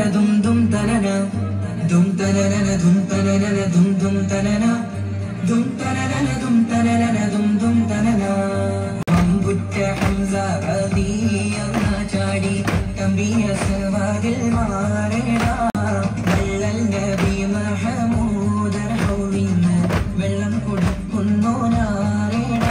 ദും ദും തനന ദും തനനന ദും തനനന ദും ദും തനന ദും തനനന ദും തനനന ദും ദും തനന അമ്പുറ്റ ഹംസ റളിയല്ലാ ചാടി തമ്പിയ സവാദിൽ മാറേടാ വള്ളൽ നബി മഹമൂദർ ഹൗലിന്ന് വെള്ളം കൊടുക്കുന്നു നാരേടാ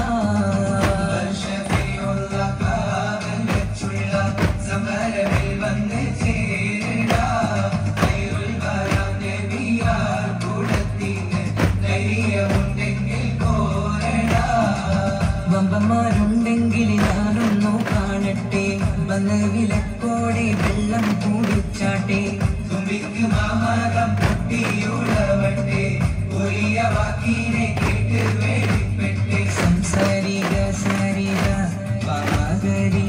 സമരവിൽ വന്ന് ചേരടാ ഖൈറുൽ വരം നബിയാർ കൂടത്തിന് ധൈര്യമുണ്ടെങ്കിൽ കോരടാ വമ്പന്മാരുണ്ടെങ്കിൽ ഞാനൊന്നു കാണട്ടെ വന്ന് വിലക്കോടെ വെള്ളം കുടിച്ചാട്ടെ തുമ്പിക്ക് മാമാകം പൊട്ടിയുളവട്ടെ ഒരിയ വാക്കിനെ കേട്ട് വേടിപ്പെട്ടെ സംസാരിക സാരിക പാമകരി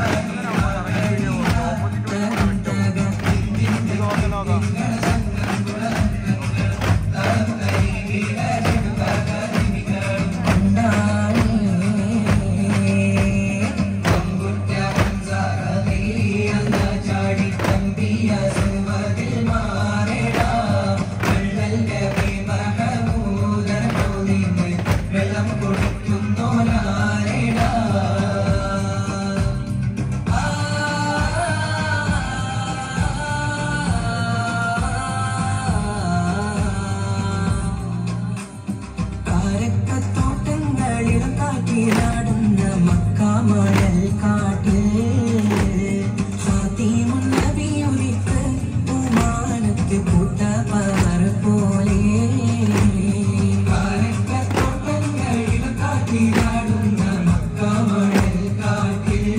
വെള്ളം കൊടുക്കുന്നോരാരേടാ കാരക്കത്തോട്ടങ്ങളിൽ കാറ്റിലാടുന്ന മക്കാമണൽ കാട്ടിൽ ഹാത്തിമുന്നബിയൊരിക്ക് പൂമാനത്ത് പൂത്ത പവർ പോലെ കാരക്കത്തോട്ടങ്ങളിൽ കാറ്റിലാടുന്ന മക്കാമണൽ കാട്ടിൽ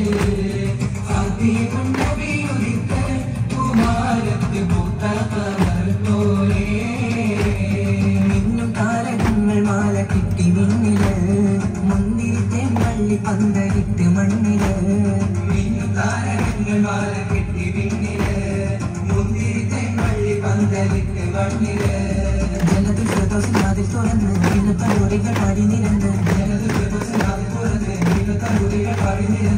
ഹാത്തിമുന്നബിയൊരിക്ക് പൂമാനത്ത് പൂത്ത പവർ പോലെ മിന്നും താരകങ്ങൾ മാല കിട്ടി മിന്നില് മുന്തിരിത്തെ മള്ളി പന്തലിട്ട് മണ്ണില് മിന്നും താരകങ്ങൾ മാല കിട്ടി മിന്നില് മുന്തിരിത്തെ മള്ളി പന്തലിട്ട് മണ്ണില് ജനത്തിൽ ഫിറദൗസിനാതിൽ തുറന്ന് ഇന്ന് തലമുറകൾ പാടി നിരന്ന് ജനത്തിൽ ഫിറദൗസിനാതിൽ തുറന്ന് ഇന്ന് തലമുറകൾ പാടി നിരന്ന്